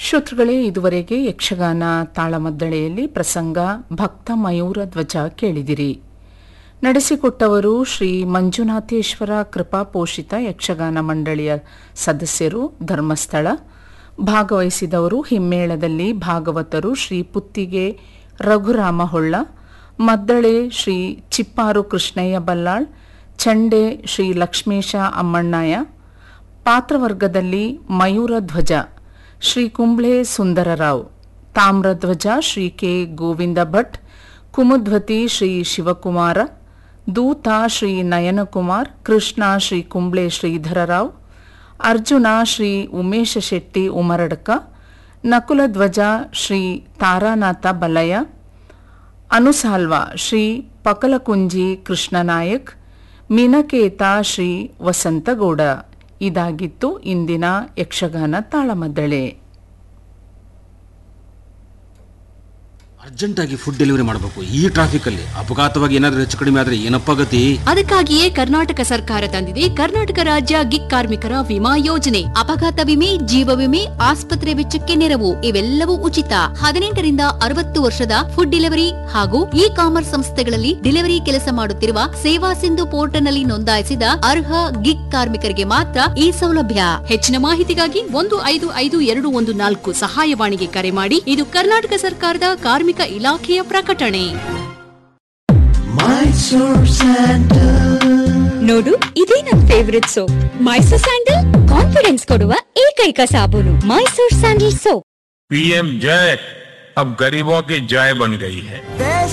ಶ್ರೋತೃಗಳೇ ಇದುವರೆಗೆ ಯಕ್ಷಗಾನ ತಾಳಮದ್ದಳೆಯಲ್ಲಿ ಪ್ರಸಂಗ ಭಕ್ತ ಮಯೂರ ಧ್ವಜ ಕೇಳಿದಿರಿ ನಡೆಸಿಕೊಟ್ಟವರು ಶ್ರೀ ಮಂಜುನಾಥೇಶ್ವರ ಕೃಪಾಪೋಷಿತ ಯಕ್ಷಗಾನ ಮಂಡಳಿಯ ಸದಸ್ಯರು ಧರ್ಮಸ್ಥಳ ಭಾಗವಹಿಸಿದವರು ಹಿಮ್ಮೇಳದಲ್ಲಿ ಭಾಗವತರು ಶ್ರೀ ಪುತ್ತಿಗೆ ರಘುರಾಮ ಹೊಳ್ಳ ಮದ್ದಳೆ ಶ್ರೀ ಚಿಪ್ಪಾರು ಕೃಷ್ಣಯ್ಯ ಬಲ್ಲಾಳ್ ಚಂಡೆ ಶ್ರೀ ಲಕ್ಷ್ಮೇಶ ಅಮ್ಮಣ್ಣಯ್ಯ ಪಾತ್ರವರ್ಗದಲ್ಲಿ ಮಯೂರ ಧ್ವಜ ಶ್ರೀ ಕುಂಬ್ಳೆ ಸುಂದರರಾವ್ ತಾಮ್ರಧ್ವಜ ಶ್ರೀ ಕೆ ಗೋವಿಂದ ಭಟ್ ಕುಮುದ್ವತಿ ಶ್ರೀ ಶಿವಕುಮಾರ ದೂತ ಶ್ರೀ ನಯನಕುಮಾರ್ ಕೃಷ್ಣ ಶ್ರೀ ಕುಂಬ್ಳೆ ಶ್ರೀಧರರಾವ್ ಅರ್ಜುನ ಶ್ರೀ ಉಮೇಶ ಶೆಟ್ಟಿ ಉಮರಡ್ಕ ನಕುಲಧ್ವಜ ಶ್ರೀ ತಾರಾನಾಥ ಬಲಯ ಅನುಸಾಲ್ವ ಶ್ರೀ ಪಕಲಕುಂಜಿ ಕೃಷ್ಣನಾಯಕ್ ಮಿನಕೇತ ಶ್ರೀ ವಸಂತಗೌಡ ಇದಾಗಿತ್ತು ಇಂದಿನ ಯಕ್ಷಗಾನ ತಾಳಮದ್ದಳೆ ಅರ್ಜೆಂಟಾಗಿ ಫುಡ್ ಡೆಲಿವರಿ ಮಾಡಬೇಕು ಈ ಟ್ರಾಫಿಕಲ್ಲಿ ಅಪಘಾತವಾಗಿ ಏನಾದರೂ ಹೆಚ್ಚು ಕಡಿಮೆ ಆದರೆ ಏನಪ್ಪ ಗತಿ ಅದಕ್ಕಾಗಿಯೇ ಕರ್ನಾಟಕ ಸರ್ಕಾರ ತಂದಿದೆ ಕರ್ನಾಟಕ ರಾಜ್ಯ ಗಿಗ್ ಕಾರ್ಮಿಕರ ವಿಮಾ ಯೋಜನೆ ಅಪಘಾತ ವಿಮೆ ಜೀವ ವಿಮೆ ಆಸ್ಪತ್ರೆ ವೆಚ್ಚಕ್ಕೆ ನೆರವು ಇವೆಲ್ಲವೂ ಉಚಿತ ಹದಿನೆಂಟರಿಂದ ಅರವತ್ತು ವರ್ಷದ ಫುಡ್ ಡೆಲಿವರಿ ಹಾಗೂ ಇ ಕಾಮರ್ಸ್ ಸಂಸ್ಥೆಗಳಲ್ಲಿ ಡೆಲಿವರಿ ಕೆಲಸ ಮಾಡುತ್ತಿರುವ ಸೇವಾ ಸಿಂಧು ಪೋರ್ಟಲ್ನಲ್ಲಿ ನೋಂದಾಯಿಸಿದ ಅರ್ಹ ಗಿಗ್ ಕಾರ್ಮಿಕರಿಗೆ ಮಾತ್ರ ಈ ಸೌಲಭ್ಯ ಹೆಚ್ಚಿನ ಮಾಹಿತಿಗಾಗಿ ಒಂದು ಐದು ಐದು ಎರಡು ಒಂದು ನಾಲ್ಕು ಸಹಾಯವಾಣಿಗೆ ಕರೆ ಮಾಡಿ ಇದು ಕರ್ನಾಟಕ ಸರ್ಕಾರದ ಕಾರ್ಮಿಕ ಇಲಾಖೆಯ ಪ್ರಕಟಣೆ ನೋಡು ಇದೇ ನನ್ favourite soap Mysore sandal confidence ಕೊಡುವ ಏಕೈಕ ಸಾಬೂನು ಮೈಸೂರ್ ಸ್ಯಾಂಡಲ್ ಸೋಪ್ पीएम जय अब गरीबों की जय बन गई है